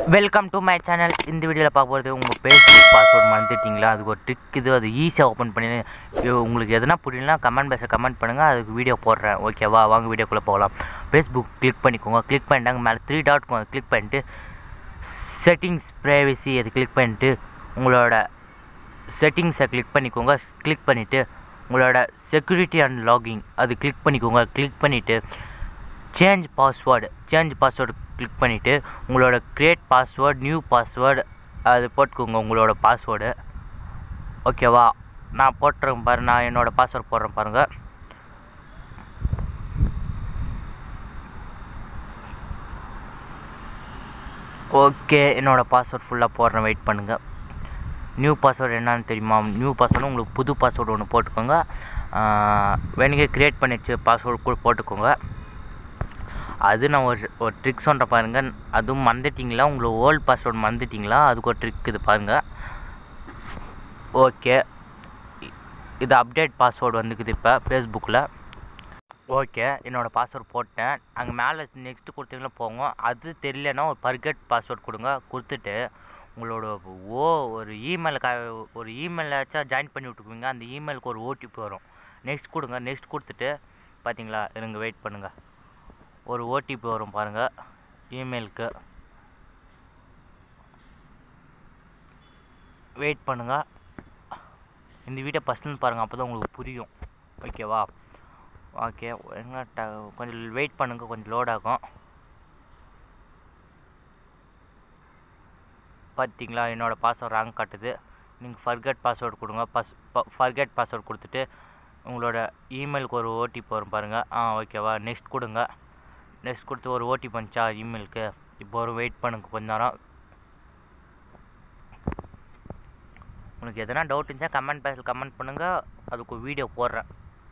welcome to my channel இந்த வீடியோவில் பார்க்க போகிறது உங்கள் ஃபேஸ்புக் பாஸ்வேர்ட் மறந்துட்டீங்களா அதுக்கு ஒரு ட்ரிக் இது அது ஈஸியாக ஓப்பன் பண்ணி இது உங்களுக்கு எதனா புரியலனா கமெண்ட் பாக்ஸில் கமெண்ட் பண்ணுங்கள் அதுக்கு வீடியோ போடுறேன் ஓகேவா வாங்க வீடியோக்குள்ளே போகலாம் ஃபேஸ்புக் கிளிக் பண்ணிக்கோங்க கிளிக் பண்ணிட்டாங்க மேலே த்ரீ டாட் கிளிக் பண்ணிட்டு செட்டிங்ஸ் ப்ரைவசி அது கிளிக் பண்ணிட்டு உங்களோட செட்டிங்ஸை கிளிக் பண்ணிக்கோங்க கிளிக் பண்ணிவிட்டு உங்களோட செக்யூரிட்டி அண்ட் லாகிங் அது கிளிக் பண்ணிக்கோங்க கிளிக் பண்ணிவிட்டு change password change password click பண்ணிவிட்டு உங்களோட க்ரியேட் பாஸ்வேர்டு நியூ பாஸ்வேர்டு அது போட்டுக்கோங்க உங்களோட பாஸ்வேர்டு ஓகேவா நான் போட்டுறேன் பாரு நான் என்னோடய பாஸ்வேர்டு போடுறேன் பாருங்கள் ஓகே என்னோடய பாஸ்வேர்ட் ஃபுல்லாக போடுறேன் வெயிட் பண்ணுங்கள் நியூ பாஸ்வேர்டு என்னன்னு தெரியுமா நியூ பாஸ்வேர்டு உங்களுக்கு புது பாஸ்வேர்டு ஒன்று போட்டுக்கோங்க வேணுங்க க்ரியேட் பண்ணி வச்ச பாஸ்வேர்டு கூட போட்டுக்கோங்க அது நான் ஒரு ஒரு ட்ரிக் சொல்கிறேன் பாருங்கள் அதுவும் மறந்துட்டிங்களா உங்களுக்கு ஓல்டு பாஸ்வேர்டு மறந்துட்டிங்களா அதுக்கு ஒரு ட்ரிக் இது பாருங்கள் ஓகே இது அப்டேட் பாஸ்வேர்டு வந்துக்குது இப்போ ஃபேஸ்புக்கில் ஓகே என்னோடய பாஸ்வேர்டு போட்டேன் அங்கே மேலே நெக்ஸ்ட்டு கொடுத்தீங்கன்னா போங்க அது தெரியலனா ஒரு பர்கெட் பாஸ்வேர்டு கொடுங்க கொடுத்துட்டு உங்களோட ஓ ஒரு இமெயில் க ஒரு இமெயிலாச்சும் ஜாயின் பண்ணி விட்டுக்குவீங்க அந்த இமெயிலுக்கு ஒரு ஓடிபி வரும் நெக்ஸ்ட் கொடுங்க நெக்ஸ்ட் கொடுத்துட்டு பார்த்தீங்களா இருங்க வெயிட் பண்ணுங்கள் ஒரு ஓடிபி வரும் பாருங்கள் இமெயிலுக்கு வெயிட் பண்ணுங்கள் இந்த வீடியோ ஃபஸ்ட்டுன்னு பாருங்கள் அப்போ தான் உங்களுக்கு புரியும் ஓகேவா ஓகே என்ன ட கொஞ்சம் வெயிட் பண்ணுங்கள் கொஞ்சம் லோட் ஆகும் பார்த்தீங்களா என்னோடய பாஸ்வேர்ட் ராங் காட்டுது நீங்கள் ஃபர்கெட் பாஸ்வேர்டு கொடுங்க பஸ் ஃபர்கெட் பாஸ்வேர்டு கொடுத்துட்டு உங்களோட இமெயிலுக்கு ஒரு ஓடிபி வரும் பாருங்கள் ஆ ஓகேவா நெக்ஸ்ட் கொடுங்க நெக்ஸ்ட் கொடுத்து ஒரு ஓடிபி வந்துச்சா இமெயிலுக்கு இப்போ ஒரு வெயிட் பண்ணுங்க கொஞ்ச நேரம் உங்களுக்கு எதனா டவுட் இருந்துச்சா கமெண்ட் பாக்ஸில் கமெண்ட் பண்ணுங்கள் அதுக்கு ஒரு வீடியோ போடுறேன்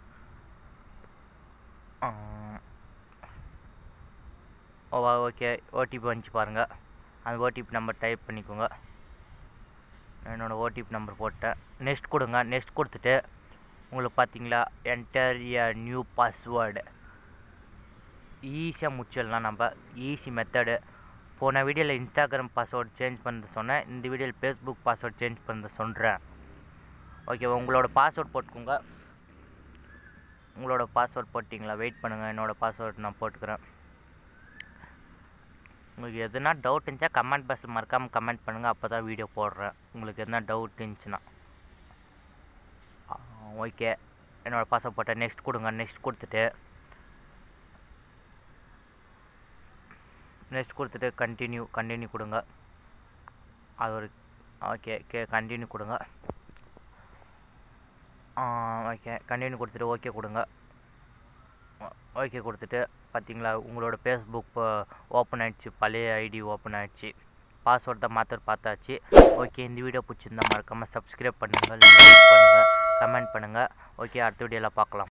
ஓ ஓகே ஓடிபி வந்துச்சு பாருங்கள் அந்த ஓடிபி நம்பர் டைப் பண்ணிக்கோங்க என்னோடய ஓடிபி நம்பர் போட்டேன் நெக்ஸ்ட் கொடுங்க நெக்ஸ்ட் கொடுத்துட்டு உங்களுக்கு பார்த்தீங்களா என்டர் எ நியூ பாஸ்வேர்டு ஈஸியாக முடிச்சிடலாம் நம்ம ஈஸி மெத்தடு போன வீடியோவில் இன்ஸ்டாகிராம் பாஸ்வேர்டு சேஞ்ச் பண்ண சொன்னேன் இந்த வீடியோவில் ஃபேஸ்புக் பாஸ்வேர்டு சேஞ்ச் பண்ண சொல்கிறேன் ஓகே உங்களோட பாஸ்வேர்ட் போட்டுக்கோங்க உங்களோட பாஸ்வேர்ட் போட்டிங்களா வெயிட் பண்ணுங்கள் என்னோடய பாஸ்வேர்ட் நான் போட்டுக்கிறேன் உங்களுக்கு எதுனா டவுட் இருந்துச்சா கமெண்ட் பாக்ஸில் மறக்காமல் கமெண்ட் பண்ணுங்கள் அப்போ தான் வீடியோ போடுறேன் உங்களுக்கு எதுனா டவுட் இருந்துச்சுன்னா ஓகே என்னோடய பாஸ்வேர்ட் போட்டேன் நெக்ஸ்ட் கொடுங்க நெக்ஸ்ட் கொடுத்துட்டு நெக்ஸ்ட் கொடுத்துட்டு கண்டினியூ கண்டினியூ கொடுங்க அது ஒரு ஓகே கே கண்டினியூ கொடுங்க ஓகே கண்டினியூ கொடுத்துட்டு ஓகே கொடுங்க ஓகே கொடுத்துட்டு பார்த்தீங்களா உங்களோட ஃபேஸ்புக் ஓப்பன் ஆகிடுச்சு பழைய ஐடி ஓப்பன் ஆகிடுச்சு பாஸ்வேர்ட் தான் மாற்ற பார்த்தாச்சு ஓகே இந்த வீடியோ பிடிச்சிருந்தா மறக்காமல் சப்ஸ்கிரைப் பண்ணுங்கள் லைக் பண்ணுங்கள் கமெண்ட் பண்ணுங்கள் ஓகே அடுத்த வீடியோவில் பார்க்கலாம்